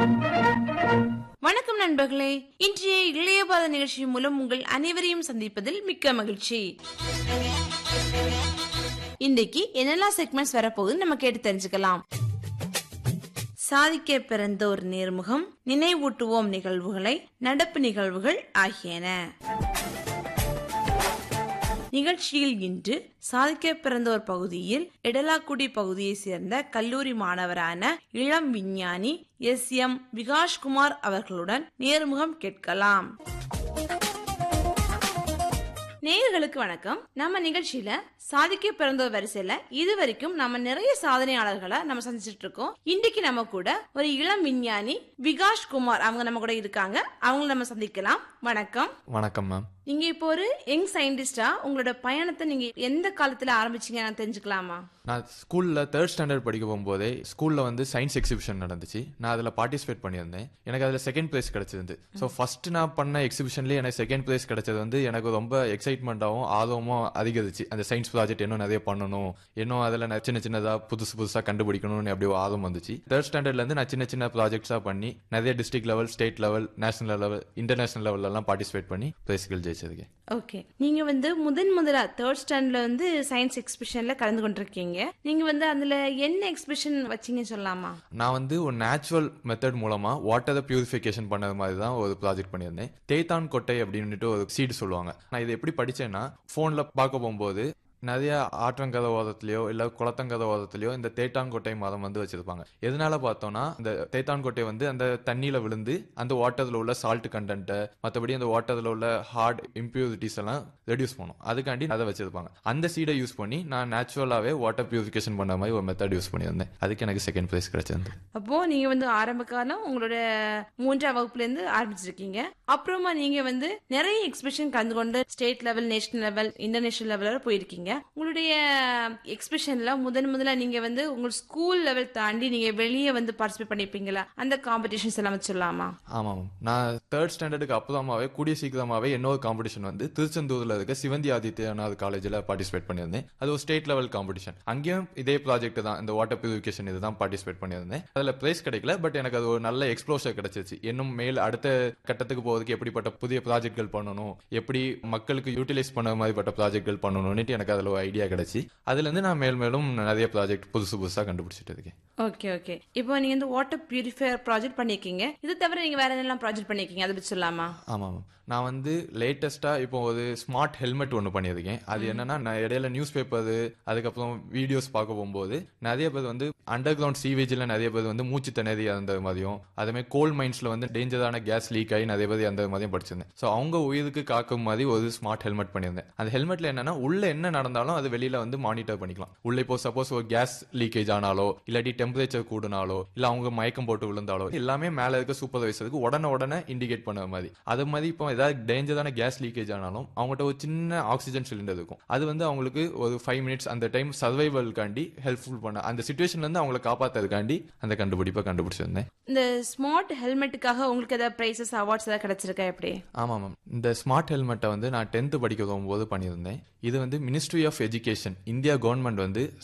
வணக்கம் நண்பர்களே இன்றைய இளையபாத நிகழ்ச்சி மூலம் உங்கள் அனைவரையும் சந்திப்பதில் மிக்க மகிழ்ச்சி இன்றைக்கு என்னெல்லாம் செக்மெண்ட்ஸ் வரப்போகுதுன்னு நம்ம கேட்டு தெரிஞ்சுக்கலாம் சாதிக்க பிறந்தோர் நேர்முகம் நினைவூட்டுவோம் நிகழ்வுகளை நடப்பு நிகழ்வுகள் ஆகியன நிகழ்ச்சியில் இன்று சாதிக்க பிறந்தோர் பகுதியில் இடலாக்குடி பகுதியை சேர்ந்த கல்லூரி மாணவரான இளம் விஞ்ஞானி எஸ் எம் விகாஷ்குமார் அவர்களுடன் நேர்முகம் கேட்கலாம் நேயர்களுக்கு வணக்கம் நம்ம நிகழ்ச்சியில சாதிக்க பிறந்தோர் வரிசையில இது வரைக்கும் நம்ம நிறைய சாதனையாளர்களை நம்ம சந்திச்சிட்டு இருக்கோம் இன்னைக்கு நம்ம கூட ஒரு இளம் விஞ்ஞானி விகாஷ் குமார் அவங்க நம்ம கூட இருக்காங்க அவங்கள நம்ம சந்திக்கலாம் வணக்கம் வணக்கம் மேம் நீங்க இப்போ ஒரு யங் சயின்டிஸ்டா உங்களோட பயணத்தை நீங்க எந்த காலத்துல ஆரம்பிச்சீங்க நான் தெரிஞ்சுக்கலாமா நான் ஸ்கூல்ல தேர்ட் ஸ்டாண்டர்ட் படிக்க போகும்போதே ஸ்கூல்ல வந்து சயின்ஸ் எக்ஸிபிஷன் நடந்துச்சு நான் அதில் பார்ட்டிசிபேட் பண்ணியிருந்தேன் எனக்கு அதில் செகண்ட் பிளேஸ் கிடைச்சிருந்து ஸோ ஃபர்ஸ்ட் நான் பண்ண எக்ஸிபிஷன்லேயே எனக்கு செகண்ட் பிளேஸ் கிடைச்சது வந்து எனக்கு ரொம்ப எக்ஸைட்மெண்ட்டாகவும் ஆர்வமும் அதிகரிச்சு அந்த சயின்ஸ் ப்ராஜெக்ட் இன்னும் நிறைய பண்ணணும் இன்னும் அதில் நான் சின்ன சின்னதாக புதுசு புதுசாக கண்டுபிடிக்கணும்னு அப்படி ஆர்வம் வந்துச்சு தேர்ட் ஸ்டாண்டர்ட்லேருந்து நான் சின்ன சின்ன ப்ராஜெக்ட்ஸாக பண்ணி நிறைய district level state level national level international லெவல்லலாம் பார்ட்டிசிபேட் பண்ணி பிரைஸ்கள் ஜெயிச்சிருக்கேன் ஓகே நீங்க வந்து முதன் முதலா தேர்ட் ஸ்டாண்டர்ட்ல வந்து சயின்ஸ் எக்ஸிபிஷன்ல கலந்து கொண்டிருக்கீங்க நீங்க வந்து அதுல என்ன எக்ஸிபிஷன் வச்சீங்கன்னு சொல்லலாமா நான் வந்து ஒரு நேச்சுரல் மெத்தட் மூலமா வாட்டரை பியூரிஃபிகேஷன் பண்ணது மாதிரி தான் ஒரு ப்ராஜெக்ட் பண்ணியிருந்தேன் தேய்தான் கொட்டை அப்படின்னுட்டு ஒரு சீடு சொல்லுவாங்க நான் இதை எப்படி படிச்சேன்னா ஃபோனில் பார்க்க போகும்போது நிறைய ஆற்றங்கரை ஓரத்துலயோ இல்ல குளத்தங்கரை ஓரத்துலயோ இந்த தேட்டான்கொட்டை மரம் வந்து வச்சிருப்பாங்க எதனால பார்த்தோம்னா இந்த தேத்தான்கொட்டை வந்து அந்த தண்ணியில விழுந்து அந்த வாட்டர்ல உள்ள சால்ட் கண்டென்ட்டை மற்றபடி அந்த வாட்டர்ல உள்ள ஹார்ட் இம்பியூரிட்டிஸ் எல்லாம் ரெடியூஸ் பண்ணும் அதுக்காண்டி அதை வச்சிருப்பாங்க அந்த சீடை யூஸ் பண்ணி நான் நேச்சுரலாவே வாட்டர் பியூரிஃபிகேஷன் பண்ண மாதிரி ஒரு மெத்தட் யூஸ் பண்ணியிருந்தேன் அதுக்கு எனக்கு செகண்ட் பிரைஸ் கிடைச்சிருந்தது அப்போ நீங்க வந்து ஆரம்ப காலம் உங்களோட மூன்றாம் வகுப்புல இருந்து ஆரம்பிச்சிருக்கீங்க அப்புறமா நீங்க வந்து நிறைய எக்ஸிபிஷன் கலந்து கொண்டு state level national level international லெவலில் போயிருக்கீங்க உங்களுடைய எக்ஸிபிஷன்ல முதன் முதல்ல நீங்க வந்து உங்க ஸ்கூல் லெவல் தாண்டி நீங்க வெளியே வந்து பார்ட்டிசிபேட் பண்ணிருப்பீங்களா அந்த காம்படிஷன்ஸ் எல்லாம் சொல்லலாமா ஆமாம் மேம். நான் தேர்ட் ஸ்டாண்டர்டுக்கு அப்புறமாவே கூடிய சீக்கிரமாவே இன்னொரு காம்படிஷன் வந்து திருச்செந்தூர்ல இருக்க சிவந்தி ஆதித்யநாத் காலேஜில் பார்ட்டிசிபேட் பண்ணியிருந்தேன் அது ஒரு ஸ்டேட் லெவல் காம்படிஷன் அங்கேயும் இதே ப்ராஜெக்ட் தான் இந்த வாட்டர் பியூரிஃபிகேஷன் இதுதான் பார்ட்டிசிபேட் பண்ணியிருந்தேன் அதில் பிரைஸ் கிடைக்கல பட் எனக்கு அது ஒரு நல்ல எக்ஸ்ப்ளோஷர் கிடைச்சிச்சு இன்னும் மேல் அடுத்த கட்டத்துக்கு போகிறதுக்கு எப்படிப்பட்ட புதிய ப்ராஜெக்ட்கள் பண்ணணும் எப்படி மக்களுக்கு யூட்டிலைஸ் பண்ண மாதிரிப்பட்ட ப்ராஜெக்ட்கள் பண்ணணும்னுட்டு எனக்கு அதில் ஒரு ஐடியா கிடைச்சி அதுலேருந்து நான் மேல் மேலும் நிறைய ப்ராஜெக்ட் புதுசு புதுசாக கண்டுபிடிச்சிட்டு இருக்கேன் ஓகே ஓகே இப்போ நீங்க வந்து வாட்டர் பியூரிஃபையர் ப்ராஜெக்ட் பண்ணிருக்கீங்க இது தவிர நீங்க வேற என்னெல்லாம் ப்ராஜெக்ட் பண்ணிருக்கீங்க அதை பத்தி சொல்லலாமா ஆமாம் மேம் நான் வந்து லேட்டஸ்ட்டாக இப்போ ஒரு ஸ்மார்ட் ஹெல்மெட் ஒன்று பண்ணியிருக்கேன் அது என்னன்னா நான் இடையில நியூஸ் பேப்பர் அதுக்கப்புறம் வீடியோஸ் பார்க்க போகும்போது நிறைய பேர் வந்து அண்டர் கிரவுண்ட் சீவேஜில் நிறைய பேர் வந்து மூச்சு திணறி அந்த மாதிரியும் அதேமாதிரி கோல் மைன்ஸில் வந்து டேஞ்சரான கேஸ் லீக் ஆகி நிறைய பேர் அந்த மாதிரியும் படிச்சிருந்தேன் ஸோ அவங்க உயிருக்கு காக்கும் மாதிரி ஒரு ஸ்மார்ட் ஹெல்மெட் பண்ணியிருந்தேன் அந்த ஹெல்மெட்ல என்னன்னா உள்ள என்ன நடந்தாலும் அது வெளியில வந்து மானிட்டர் பண்ணிக்கலாம் உள்ள இப்போ சப்போஸ் ஒரு கேஸ் லீக்கேஜ் ஆனாலோ இல்லாட்டி டெம்பரேச்சர் கூடுனாலோ இல்ல அவங்க மயக்கம் போட்டு விழுந்தாலோ எல்லாமே மேல இருக்க சூப்பர்வைசருக்கு உடனே உடனே இண்டிகேட் பண்ண மாதிரி அது மாதிரி இப்போ ஏதாவது டேஞ்சரான கேஸ் லீக்கேஜ் ஆனாலும் அவங்ககிட்ட ஒரு சின்ன ஆக்சிஜன் சிலிண்டர் இருக்கும் அது வந்து அவங்களுக்கு ஒரு ஃபைவ் மினிட்ஸ் அந்த டைம் சர்வைவல்காண்டி ஹெல்ப்ஃபுல் பண்ண அந்த சுச்சுவேஷன்ல இருந்து அவங்கள காப்பாத்துறதுக்காண்டி அந்த கண்டுபிடிப்பை கண்டுபிடிச்சிருந்தேன் இந்த ஸ்மார்ட் ஹெல்மெட்டுக்காக உங்களுக்கு ஏதாவது பிரைசஸ் அவார்ட்ஸ் ஏதாவது கிடைச்சிருக்கா எப்படி ஆமாம் மேம் இந்த ஸ்மார்ட் ஹெல்மெட்டை வந்து நான் டென்த்து படிக்க போகும்போது பண்ணியிருந்தேன் இது வந்து ministry of education India government வந்து